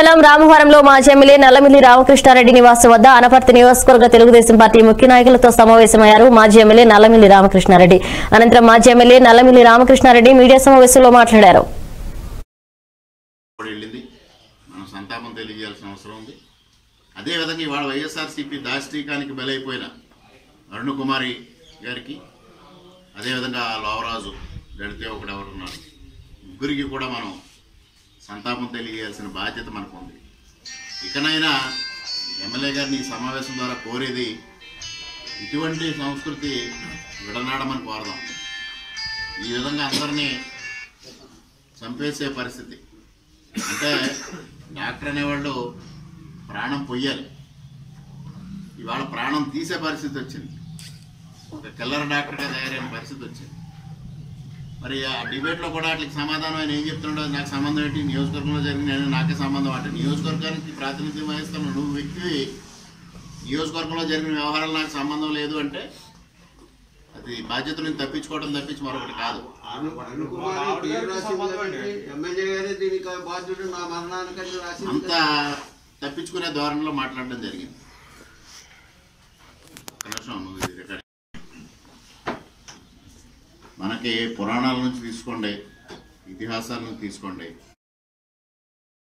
మండలం రామవరంలో మాజీ ఎమ్మెల్యే నల్లమిల్లి రామకృష్ణారెడ్డి నివాసం వద్ద అనపర్తి నియోజకవర్గ తెలుగుదేశం పార్టీ ముఖ్య నాయకులతో సమావేశమయ్యారు మాజీ ఎమ్మెల్యే నల్లమిల్లి రామకృష్ణారెడ్డి అనంతరం మాజీ ఎమ్మెల్యే నల్లమిల్లి రామకృష్ణారెడ్డి మీడియా సమావేశంలో మాట్లాడారు కూడా వెళ్ళింది మనం సంతాపం తెలియజేయాల్సిన అవసరం ఉంది అదేవిధంగా ఇవాళ వైఎస్ఆర్సీపీ దాష్టీకానికి బలైపోయిన అరుణ్ కుమారి గారికి అదేవిధంగా లోవరాజు గడితే ఒకడు ఎవరున్నారు ముగ్గురికి కూడా మనం సంతాపం తెలియజేయాల్సిన బాధ్యత మనకు ఉంది ఇకనైనా ఎమ్మెల్యే గారిని ఈ సమావేశం ద్వారా కోరేది ఇటువంటి సంస్కృతి విడనాడమని కోరదాం ఈ విధంగా అందరినీ చంపేసే పరిస్థితి అంటే డాక్టర్ అనేవాళ్ళు ప్రాణం పొయ్యాలి ఇవాళ ప్రాణం తీసే పరిస్థితి వచ్చింది ఒక కిల్లర్ డాక్టర్గా తయారైన పరిస్థితి వచ్చింది మరి ఆ డిబేట్లో కూడా వాటికి సమాధానం ఆయన ఏం చెప్తున్నాడో నాకు సంబంధం ఏంటి నియోజకవర్గంలో జరిగిన నేను నాకే సంబంధం అంటే నియోజకవర్గానికి ప్రాతినిధ్యం వహిస్తున్న నువ్వు వ్యక్తివి నియోజకవర్గంలో జరిగిన వ్యవహారాలు నాకు సంబంధం లేదు అంటే అది బాధ్యతలను తప్పించుకోవడం తప్పించి మరొకటి కాదు అను- అనుకుమారి పేరు రాసింది కాబట్టి ఎమ్మెల్యే గారే దీనికి బాధ్యుడు నా మరణానికని రాసింది అంత తప్పించుకునే ధోరణిలో మాట్లాడడం జరిగింది ఒక్క నిమిషం నువ్వు ఇది రికార్డ్ మనకి పురాణాల నుంచి తీసుకోండి ఇతిహాసాల నుంచి తీసుకోండి